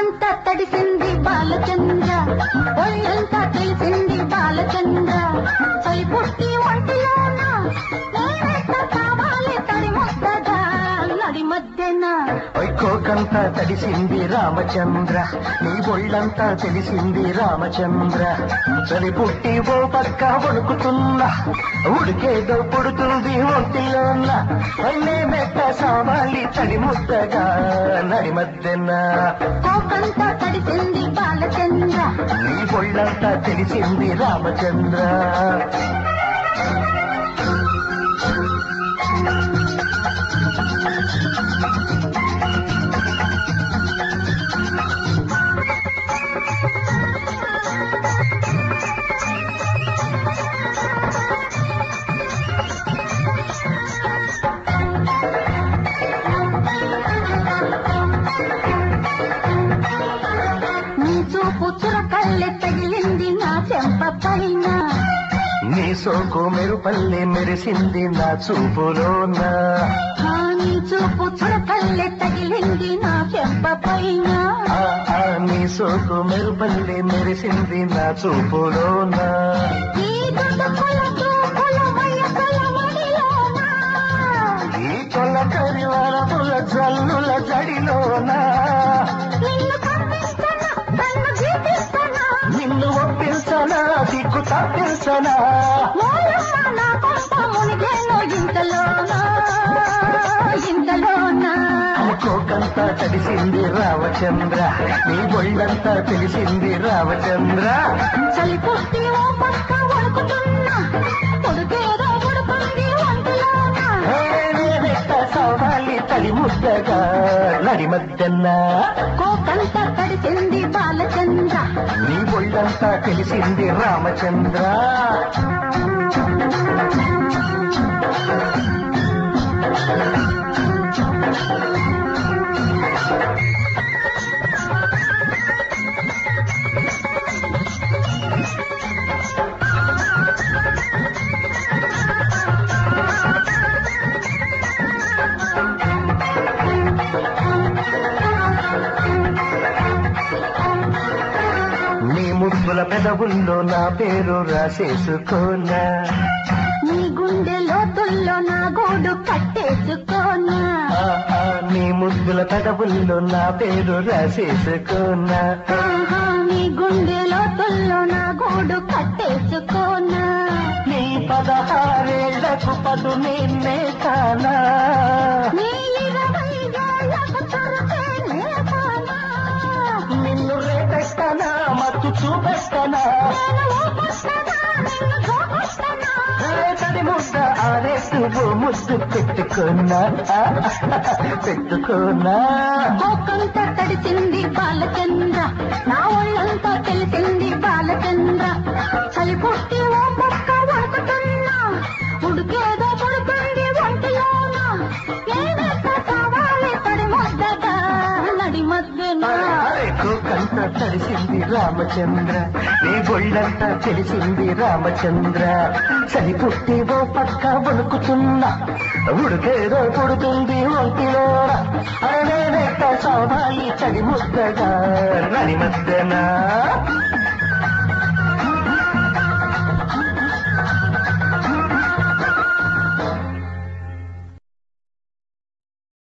కోకంత తడిసింది బాలచంద్ర ఒళ్ళంతా తెలిసింది బాలచంద్ర చలి పుట్టి ఒంటిలోన నేనెట్ట కావాలి తడి ముద్దగా నడి మధ్యన వైకోకంతా తడిసింది రామచంద్ర నీ ఒళ్ళంతా తెలిసింది రామచంద్ర చలి పుట్టి ఓ పక్క వణుకుతున్నా ఉడికేదో పుడుతుంది ఒంటిలోన అన్నే మెట్ట సావాలి తడి ముద్దగా నడి మధ్యన కోకంత తడిసింది బాలచంద్ర నీ ఒళ్ళంతా తెలిసింది రామచంద్ర నీ చూపు చురకల్లె తగిలింది నా చెంప పైన నీ సోకు మెరుపల్లె మెరిసింది నా చూపులోన ఆ నీ చూపు చురకల్లె తగిలింది నా చెంప పైన ఆ, ఆ, నీ సోకు మెరుపల్లె మెరిసింది నా చూపులోన ఈ దుడుకుల దూకుల వయసుల వడిలోన ఈ కొల కరివరముల జల్లుల జడిలోన నిన్ను కప్పించనా నన్ను గీపిస్తనా నిన్ను ఒప్పించనా దిక్కు తప్పించనా మూలమ్మ నా కొంప మునిగేను ఇంతలోన ఇంతలోన అనుకోకంతా తడిసింది రామచంద్ర నీ ఒళ్ళంతా తెలిసింది రామచంద్ర చలి పుట్టి ఓ పక్క వణుకుతున్నా పొడుగేదో ఉడుకుంది ఒంటిలోన ఏ, నేనెట్ట సావాలి తడి ముద్దగా నడి మధ్యన కోకంత తడిసింది బాలచంద్ర నీ ఒళ్ళంతా తెలిసింది రామచంద్ర నీ ముద్దుల పెదవుల్లో నా పేరు రాసేసుకోనా నీ గుండె లోతుల్లో నా గూడు కట్టేసుకోనా ఆ, ఆ, నీ ముద్దుల పెదవుల్లో నా పేరు రాసేసుకోనా ఆహా, నీ గుండె లోతుల్లో నా గూడు కట్టేసుకోనా నీ పదహారేళ్లకు పదు నిన్నే కానా నీ ఇరవై ఏళ్ళకు తొరకే నేతానా నిన్ను రేపెట్టనా మత్తు చూపెట్టనా నేను ఊపొస్తనా, నిన్ను చూపొస్తనా తడి ముద్ద ఆరేసు ముద్దు పెట్టుకున్నా ఆ, పెట్టుకున్నా కోకంత తడిసింది బాలచంద్ర నా ఒళ్ళంతా తెలిసింది బాలచంద్ర చలి పుట్టి ఓ పక్క వణుకుతున్నా ఉడికేదో పడుతుంది ఒంటిలోన ఏదెక్క కావాలి తడి ముద్దగా నడి మధ్యన కంత తడిసింది రామచంద్ర నీ గొళ్ళంతా తెలిసింది రామచంద్ర చలి పుట్టి ఓ పక్క వణుకుతున్నా ఉడికేదో పుడుతుంది ఒంటిలోన అరేనెట్ట సౌదాయి చడి ముద్దగా నడి మధ్యన